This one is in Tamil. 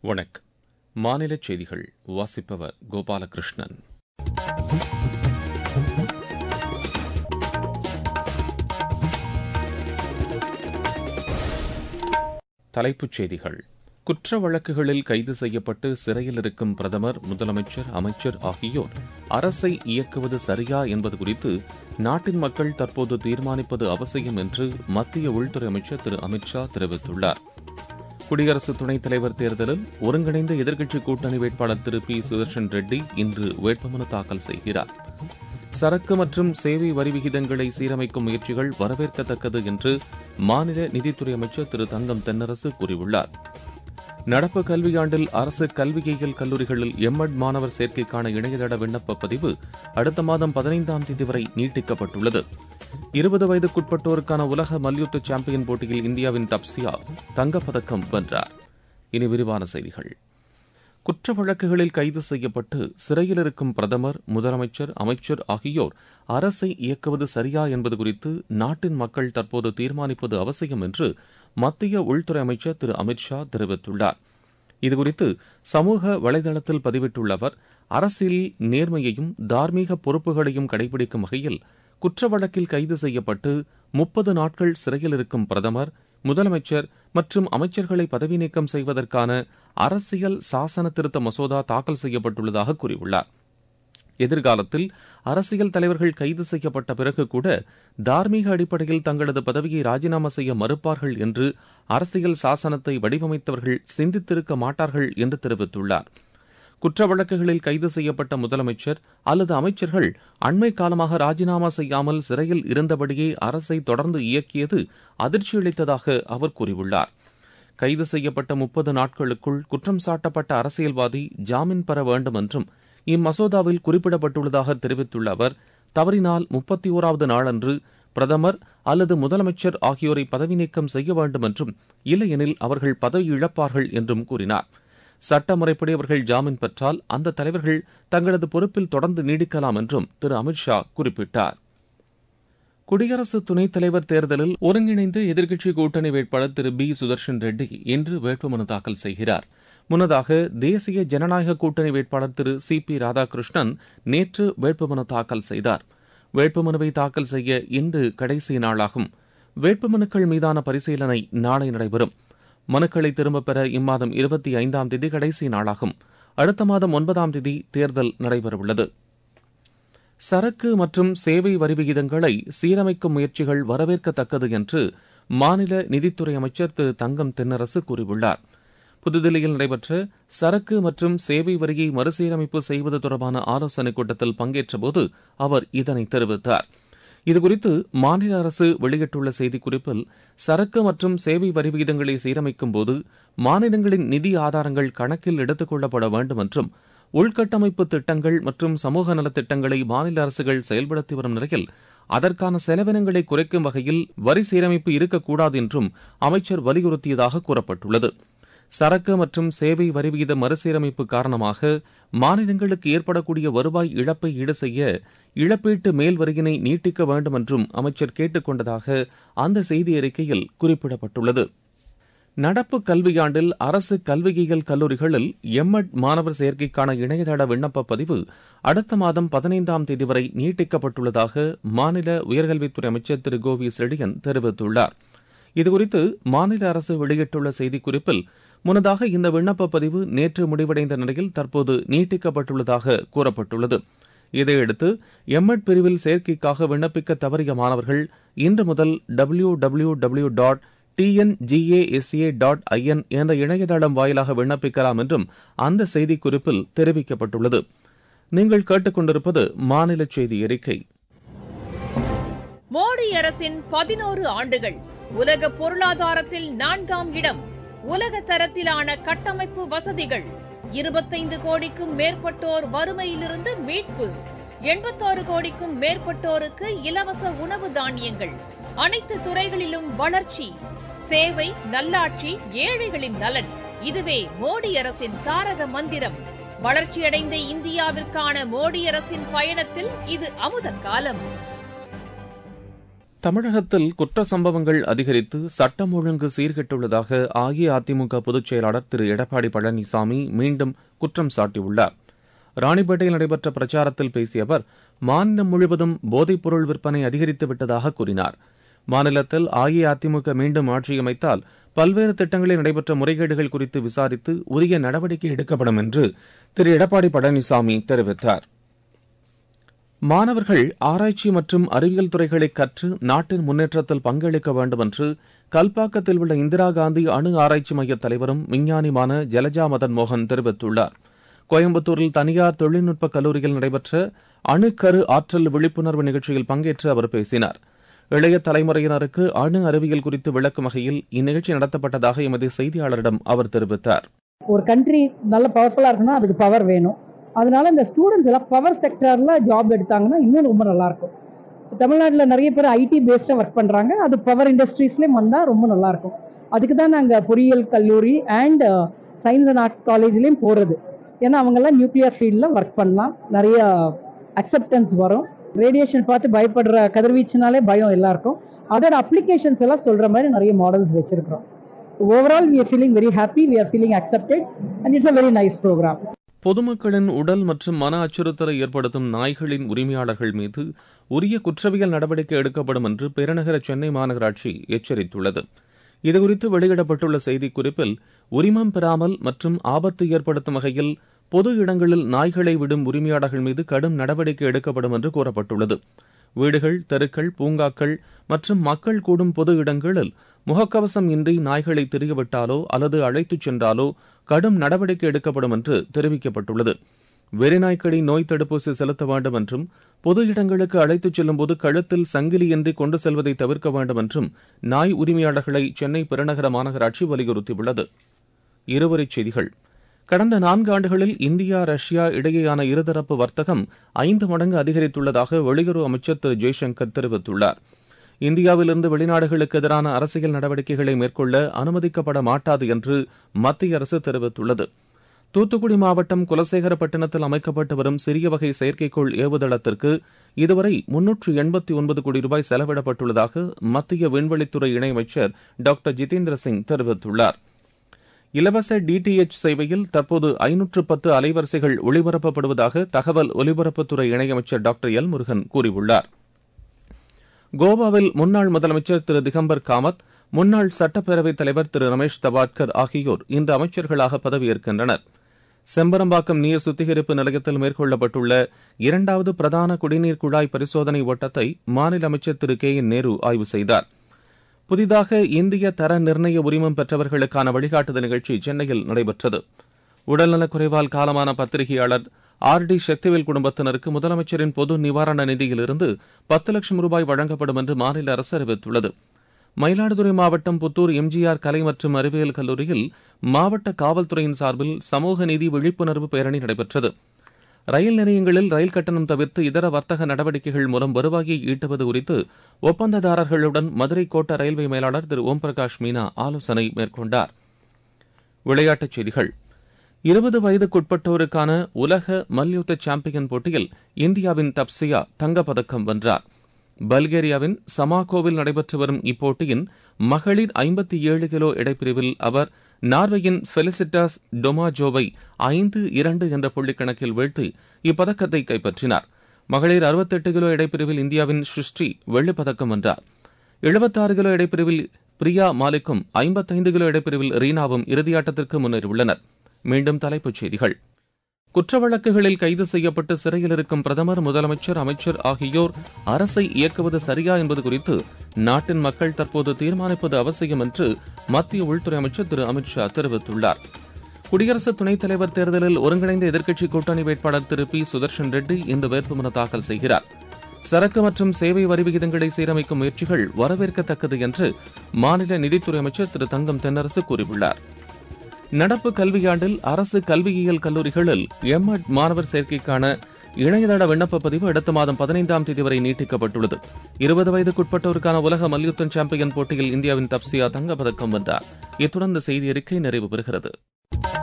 வணக்கம் மாநில செய்திகள் வாசிப்பவர் கோபாலகிருஷ்ணன் தலைப்புச் செய்திகள் குற்ற வழக்குகளில் கைது செய்யப்பட்டு சிறையில் இருக்கும் பிரதமர் முதலமைச்சர் அமைச்சர் ஆகியோர் அரசை இயக்குவது சரியா என்பது குறித்து நாட்டின் மக்கள் தற்போது தீர்மானிப்பது அவசியம் என்று மத்திய உள்துறை அமைச்சர் திரு அமித் ஷா தெரிவித்துள்ளார் குடியரசு துணைத் தலைவர் தேர்தலில் ஒருங்கிணைந்த எதிர்க்கட்சி கூட்டணி வேட்பாளர் திரு பி சுதர்ஷன் ரெட்டி இன்று வேட்புமனு தாக்கல் செய்கிறார் சரக்கு மற்றும் சேவை வரி விகிதங்களை சீரமைக்கும் முயற்சிகள் வரவேற்கத்தக்கது என்று மாநில நிதித்துறை அமைச்சர் திரு தங்கம் தென்னரசு கூறியுள்ளார் நடப்பு கல்வியாண்டில் அரசு கல்வியியல் கல்லூரிகளில் எம்எட் மாணவர் சேர்க்கைக்கான இணையதள விண்ணப்ப பதிவு அடுத்த மாதம் பதினைந்தாம் தேதி வரை நீட்டிக்கப்பட்டுள்ளது இருபது வயதுக்குட்பட்டோருக்கான உலக மல்யுத்த சாம்பியன் போட்டியில் இந்தியாவின் தப்சியா தங்கப்பதக்கம் வென்றார் இனி விரிவான செய்திகள் குற்ற வழக்குகளில் கைது செய்யப்பட்டு சிறையில் இருக்கும் பிரதமர் முதலமைச்சர் அமைச்சர் ஆகியோர் அரசை இயக்குவது சரியா என்பது குறித்து நாட்டின் மக்கள் தற்போது தீர்மானிப்பது அவசியம் என்று மத்திய உள்துறை அமைச்சர் திரு அமித் ஷா தெரிவித்துள்ளார் இதுகுறித்து சமூக வலைதளத்தில் பதிவிட்டுள்ள அவர் அரசியலில் நேர்மையையும் தார்மீக பொறுப்புகளையும் கடைபிடிக்கும் வகையில் குற்ற வழக்கில் கைது செய்யப்பட்டு முப்பது நாட்கள் சிறையில் இருக்கும் பிரதமர் முதலமைச்சர் மற்றும் அமைச்சர்களை பதவி நீக்கம் செய்வதற்கான அரசியல் சாசன திருத்த மசோதா தாக்கல் செய்யப்பட்டுள்ளதாக கூறியுள்ளார் எதிர்காலத்தில் அரசியல் தலைவர்கள் கைது செய்யப்பட்ட பிறகு கூட தார்மீக அடிப்படையில் தங்களது பதவியை ராஜினாமா செய்ய மறுப்பார்கள் என்று அரசியல் சாசனத்தை வடிவமைத்தவர்கள் சிந்தித்திருக்க மாட்டார்கள் என்று தெரிவித்துள்ளார் குற்ற வழக்குகளில் கைது செய்யப்பட்ட முதலமைச்சர் அல்லது அமைச்சர்கள் அண்மை காலமாக ராஜினாமா செய்யாமல் சிறையில் இருந்தபடியே அரசை தொடர்ந்து இயக்கியது அதிர்ச்சியளித்ததாக அவர் கூறியுள்ளார் கைது செய்யப்பட்ட முப்பது நாட்களுக்குள் குற்றம் சாட்டப்பட்ட அரசியல்வாதி ஜாமீன் பெற வேண்டும் என்றும் இம்மசோதாவில் குறிப்பிடப்பட்டுள்ளதாக தெரிவித்துள்ள அவர் தவறினால் முப்பத்தி ஓராவது நாளன்று பிரதமர் அல்லது முதலமைச்சர் ஆகியோரை பதவி நீக்கம் செய்ய வேண்டும் என்றும் இல்லையெனில் அவர்கள் பதவி இழப்பார்கள் என்றும் கூறினார் சட்ட முறைப்படி அவர்கள் ஜாமீன் பெற்றால் அந்த தலைவர்கள் தங்களது பொறுப்பில் தொடர்ந்து நீடிக்கலாம் என்றும் திரு அமித் ஷா குறிப்பிட்டார் குடியரசு துணைத் தலைவர் தேர்தலில் ஒருங்கிணைந்த எதிர்க்கட்சி கூட்டணி வேட்பாளர் திரு பி சுதர்ஷன் ரெட்டி இன்று வேட்புமனு தாக்கல் செய்கிறார் முன்னதாக தேசிய ஜனநாயக கூட்டணி வேட்பாளர் திரு சி பி ராதாகிருஷ்ணன் நேற்று வேட்புமனு தாக்கல் செய்தார் வேட்புமனுவை தாக்கல் செய்ய இன்று கடைசி நாளாகும் வேட்புமனுக்கள் மீதான பரிசீலனை நாளை நடைபெறும் மனுக்களை திரும்பப் பெற இம்மாதம் இருபத்தி ஐந்தாம் தேதி கடைசி நாளாகும் அடுத்த மாதம் ஒன்பதாம் தேதி தேர்தல் நடைபெறவுள்ளது சரக்கு மற்றும் சேவை வரி விகிதங்களை சீரமைக்கும் முயற்சிகள் வரவேற்கத்தக்கது என்று மாநில நிதித்துறை அமைச்சர் திரு தங்கம் தென்னரசு கூறியுள்ளார் புதுதில்லியில் நடைபெற்ற சரக்கு மற்றும் சேவை வரியை மறுசீரமைப்பு செய்வது தொடர்பான ஆலோசனைக் கூட்டத்தில் பங்கேற்றபோது அவர் இதனை தெரிவித்தார் இதுகுறித்து மாநில அரசு வெளியிட்டுள்ள செய்திக்குறிப்பில் சரக்கு மற்றும் சேவை வரி விகிதங்களை சீரமைக்கும் போது மாநிலங்களின் நிதி ஆதாரங்கள் கணக்கில் எடுத்துக் கொள்ளப்பட வேண்டும் என்றும் உள்கட்டமைப்பு திட்டங்கள் மற்றும் சமூக நலத்திட்டங்களை மாநில அரசுகள் செயல்படுத்தி வரும் நிலையில் அதற்கான செலவினங்களை குறைக்கும் வகையில் வரி சீரமைப்பு இருக்கக்கூடாது என்றும் அமைச்சர் வலியுறுத்தியதாக கூறப்பட்டுள்ளது சரக்கு மற்றும் சேவை வரி விகித மறுசீரமைப்பு காரணமாக மாநிலங்களுக்கு ஏற்படக்கூடிய வருவாய் இழப்பை ஈடு செய்ய இழப்பீட்டு மேல் வரியினை நீட்டிக்க வேண்டும் என்றும் அமைச்சர் கேட்டுக் கொண்டதாக அந்த செய்தி அறிக்கையில் குறிப்பிடப்பட்டுள்ளது நடப்பு கல்வியாண்டில் அரசு கல்வியியல் கல்லூரிகளில் எம்எட் மாணவர் சேர்க்கைக்கான இணையதள விண்ணப்ப பதிவு அடுத்த மாதம் பதினைந்தாம் தேதி வரை நீட்டிக்கப்பட்டுள்ளதாக மாநில உயர்கல்வித்துறை அமைச்சர் திரு கோவி செழியன் தெரிவித்துள்ளார் இதுகுறித்து மாநில அரசு வெளியிட்டுள்ள செய்திக்குறிப்பில் முன்னதாக இந்த விண்ணப்ப பதிவு நேற்று முடிவடைந்த நிலையில் தற்போது நீட்டிக்கப்பட்டுள்ளதாக கூறப்பட்டுள்ளது இதையடுத்து எம்எட் பிரிவில் சேர்க்கைக்காக விண்ணப்பிக்க தவறிய மாணவர்கள் இன்று முதல் W W W dot T N G A S A dot I N என்ற இணையதளம் வாயிலாக விண்ணப்பிக்கலாம் என்றும் அந்த செய்திக்குறிப்பில் தெரிவிக்கப்பட்டுள்ளது நீங்கள் கேட்டுக்கொண்டிருப்பது மாநில செய்தி அறிக்கை மோடி அரசின் பதினோரு ஆண்டுகள் உலக பொருளாதாரத்தில் நான்காம் இடம் உலக தரத்திலான கட்டமைப்பு வசதிகள் இருபத்தைந்து கோடிக்கும் மேற்பட்டோர் வறுமையிலிருந்து மீட்பு எண்பத்தாறு கோடிக்கும் மேற்பட்டோருக்கு இலவச உணவு தானியங்கள் அனைத்து துறைகளிலும் வளர்ச்சி சேவை நல்லாட்சி ஏழைகளின் நலன் இதுவே மோடி அரசின் தாரக மந்திரம் வளர்ச்சியடைந்த இந்தியாவிற்கான மோடி அரசின் பயணத்தில் இது அமுத காலம் தமிழகத்தில் குற்ற சம்பவங்கள் அதிகரித்து சட்டம் ஒழுங்கு சீர்கெட்டுள்ளதாக அஇஅதிமுக பொதுச் செயலாளர் திரு எடப்பாடி பழனிசாமி மீண்டும் குற்றம் சாட்டியுள்ளார் ராணிப்பேட்டையில் நடைபெற்ற பிரச்சாரத்தில் பேசிய அவர் மாநிலம் முழுவதும் போதைப்பொருள் விற்பனை அதிகரித்து விட்டதாக கூறினார் மாநிலத்தில் அஇஅதிமுக மீண்டும் ஆட்சி அமைத்தால் பல்வேறு திட்டங்களில் நடைபெற்ற முறைகேடுகள் குறித்து விசாரித்து உரிய நடவடிக்கை எடுக்கப்படும் என்று திரு எடப்பாடி பழனிசாமி தெரிவித்தார் மாணவர்கள் ஆராய்ச்சி மற்றும் அறிவியல் துறைகளை கற்று நாட்டின் முன்னேற்றத்தில் பங்களிக்க வேண்டும் என்று கல்பாக்கத்தில் உள்ள இந்திரா காந்தி அணு ஆராய்ச்சி மைய தலைவரும் விஞ்ஞானியுமான ஜலஜா மதன் மோகன் தெரிவித்துள்ளார் கோயம்புத்தூரில் தனியார் தொழில்நுட்ப கல்லூரியில் நடைபெற்ற அணுக்கரு ஆற்றல் விழிப்புணர்வு நிகழ்ச்சியில் பங்கேற்று அவர் பேசினார் இளைய தலைமுறையினருக்கு அணு அறிவியல் குறித்து விளக்கும் வகையில் இந்நிகழ்ச்சி நடத்தப்பட்டதாக எமது செய்தியாளரிடம் அவர் தெரிவித்தார் ஒரு கண்ட்ரி நல்ல பவர்ஃபுல்லாக இருக்குன்னா அதுக்கு பவர் வேணும் அதனால இந்த ஸ்டூடெண்ட்ஸ் எல்லாம் பவர் செக்டரில் ஜாப் எடுத்தாங்கன்னா இன்னும் ரொம்ப நல்லாயிருக்கும் தமிழ்நாட்டில் நிறைய பேர் ஐடி பேஸ்டாக ஒர்க் பண்ணுறாங்க அது பவர் இண்டஸ்ட்ரீஸ்லேயும் வந்தால் ரொம்ப நல்லாயிருக்கும் அதுக்கு தான் நாங்கள் பொறியியல் கல்லூரி அண்ட் சயின்ஸ் அண்ட் ஆர்ட்ஸ் காலேஜ்லேயும் போகிறது ஏன்னா அவங்கெல்லாம் நியூக்ளியர் ஃபீல்டில் ஒர்க் பண்ணலாம் நிறைய அக்செப்டன்ஸ் வரும் ரேடியேஷன் பார்த்து பயப்படுற கதிர்வீச்சுனாலே பயம் எல்லாருக்கும் அதோட அப்ளிகேஷன்ஸ் எல்லாம் சொல்கிற மாதிரி நிறைய மாடல்ஸ் வச்சுருக்கிறோம் overall we are feeling very happy we are feeling accepted and it's a very nice program பொதுமக்களின் உடல் மற்றும் மன அச்சுறுத்தலை ஏற்படுத்தும் நாய்களின் உரிமையாளர்கள் மீது உரிய குற்றவியல் நடவடிக்கை எடுக்கப்படும் என்று பெருநகர சென்னை மாநகராட்சி எச்சரித்துள்ளது இதுகுறித்து வெளியிடப்பட்டுள்ள செய்திக்குறிப்பில் உரிமம் பெறாமல் மற்றும் ஆபத்து ஏற்படுத்தும் வகையில் பொது இடங்களில் நாய்களை விடும் உரிமையாளர்கள் மீது கடும் நடவடிக்கை எடுக்கப்படும் என்று கூறப்பட்டுள்ளது வீடுகள் தெருக்கள் பூங்காக்கள் மற்றும் மக்கள் கூடும் பொது இடங்களில் முகக்கவசம் இன்றி நாய்களை திரியவிட்டாலோ அல்லது அழைத்துச் சென்றாலோ கடும் நடவடிக்கை எடுக்கப்படும் என்று தெரிவிக்கப்பட்டுள்ளது வெறிநாய்க்கடி நோய் தடுப்பூசி செலுத்த வேண்டும் என்றும் பொது இடங்களுக்கு அழைத்துச் செல்லும்போது கழுத்தில் சங்கிலியின்றி கொண்டு செல்வதை தவிர்க்க வேண்டும் என்றும் நாய் உரிமையாளர்களை சென்னை பெருநகர மாநகராட்சி வலியுறுத்தியுள்ளது இருவரிச் செய்திகள் கடந்த நான்கு ஆண்டுகளில் இந்தியா ரஷ்யா இடையேயான இருதரப்பு வர்த்தகம் ஐந்து மடங்கு அதிகரித்துள்ளதாக வெளியுறவு அமைச்சர் திரு ஜெய்சங்கர் தெரிவித்துள்ளார் இந்தியாவிலிருந்து வெளிநாடுகளுக்கு எதிரான அரசியல் நடவடிக்கைகளை மேற்கொள்ள அனுமதிக்கப்பட மாட்டாது என்று மத்திய அரசு தெரிவித்துள்ளது தூத்துக்குடி மாவட்டம் குலசேகரப்பட்டினத்தில் அமைக்கப்பட்டு வரும் சிறிய வகை செயற்கைக்கோள் ஏவுதளத்திற்கு இதுவரை முன்னூற்று எண்பத்தி ஒன்பது கோடி ரூபாய் செலவிடப்பட்டுள்ளதாக மத்திய விண்வெளித்துறை இணையமைச்சர் டாக்டர் ஜிதேந்திர சிங் தெரிவித்துள்ளார் இலவச டிடிஎச் சேவையில் தற்போது ஐநூற்று பத்து அலைவரிசைகள் ஒளிபரப்பப்படுவதாக தகவல் ஒலிபரப்புத்துறை இணையமைச்சர் டாக்டர் எல் முருகன் கூறியுள்ளார் கோவாவில் முன்னாள் முதலமைச்சர் திரு திகம்பர் காமத் முன்னாள் சட்டப்பேரவைத் தலைவர் திரு ரமேஷ் தவாட்கர் ஆகியோர் இன்று அமைச்சர்களாக பதவியேற்கின்றனர் செம்பரம்பாக்கம் நீர் சுத்திகரிப்பு நிலையத்தில் மேற்கொள்ளப்பட்டுள்ள இரண்டாவது பிரதான குடிநீர் குழாய் பரிசோதனை ஓட்டத்தை மாநில அமைச்சர் திரு கே என் நேரு ஆய்வு செய்தார் புதிதாக இந்திய தர நிர்ணய உரிமம் பெற்றவர்களுக்கான வழிகாட்டுதல் நிகழ்ச்சி சென்னையில் நடைபெற்றது உடல்நலக்குறைவால் காலமான பத்திரிகையாளர் ஆர் டி சக்திவேல் குடும்பத்தினருக்கு முதலமைச்சரின் பொது நிவாரண நிதியிலிருந்து பத்து லட்சம் ரூபாய் வழங்கப்படும் என்று மாநில அரசு அறிவித்துள்ளது மயிலாடுதுறை மாவட்டம் புத்தூர் எம்ஜிஆர் கலை மற்றும் அறிவியல் கல்லூரியில் மாவட்ட காவல்துறையின் சார்பில் சமூக நீதி விழிப்புணர்வு பேரணி நடைபெற்றது ரயில் நிலையங்களில் ரயில் கட்டணம் தவிர்த்து இதர வர்த்தக நடவடிக்கைகள் மூலம் வருவாயை ஈட்டுவது குறித்து ஒப்பந்ததாரர்களுடன் மதுரை கோட்ட ரயில்வே மேலாளர் திரு ஓம் பிரகாஷ் மீனா ஆலோசனை மேற்கொண்டார் விளையாட்டுச் செய்திகள் இருபது வயதுக்குட்பட்டோருக்கான உலக மல்யுத்த சாம்பியன் போட்டியில் இந்தியாவின் தப்சியா தங்கப்பதக்கம் வென்றார் பல்கேரியாவின் சமாகோவில் நடைபெற்று வரும் இப்போட்டியின் மகளிர் ஐம்பத்தி ஏழு கிலோ எடைப்பிரிவில் அவர் நார்வேயின் பெலிசிட்டாஸ் டொமாஜோவை ஐந்து இரண்டு என்ற புள்ளி கணக்கில் வீழ்த்தி இப்பதக்கத்தை கைப்பற்றினார் மகளிர் அறுபத்தெட்டு கிலோ எடைப்பிரிவில் இந்தியாவின் ஸ்ருஷ்டி வெள்ளிப் பதக்கம் வென்றார் எழுபத்தாறு கிலோ எடைப்பிரிவில் பிரியா மாலிக்கும் ஐம்பத்தைந்து கிலோ எடைப்பிரிவில் ரீனாவும் இறுதியாட்டத்திற்கு முன்னேறியுள்ளனர் மீண்டும் தலைப்புச் செய்திகள் குற்ற வழக்குகளில் கைது செய்யப்பட்டு சிறையில் இருக்கும் பிரதமர் முதலமைச்சர் அமைச்சர் ஆகியோர் அரசை இயக்குவது சரியா என்பது குறித்து நாட்டின் மக்கள் தற்போது தீர்மானிப்பது அவசியம் என்று மத்திய உள்துறை அமைச்சர் திரு அமித்ஷா தெரிவித்துள்ளார் குடியரசு துணைத் தலைவர் தேர்தலில் ஒருங்கிணைந்த எதிர்க்கட்சி கூட்டணி வேட்பாளர் திரு பி சுதர்ஷன் ரெட்டி இன்று வேட்புமனு தாக்கல் செய்கிறார் சரக்கு மற்றும் சேவை வரி விகிதங்களை சீரமைக்கும் முயற்சிகள் வரவேற்கத்தக்கது என்று மாநில நிதித்துறை அமைச்சர் திரு தங்கம் தென்னரசு கூறியுள்ளார் நடப்பு கல்வியாண்டில் அரசு கல்வியியல் கல்லூரிகளில் எம்எட் மாணவர் சேர்க்கைக்கான இணையதள விண்ணப்ப பதிவு அடுத்த மாதம் பதினைந்தாம் தேதி வரை நீட்டிக்கப்பட்டுள்ளது இருபது வயதுக்குட்பட்டோருக்கான உலக மல்யுத்தம் சாம்பியன் போட்டியில் இந்தியாவின் தப்சியா தங்கப்பதக்கம் வென்றார் இத்துடன் இந்த செய்தி அறிக்கை நிறைவு பெறுகிறது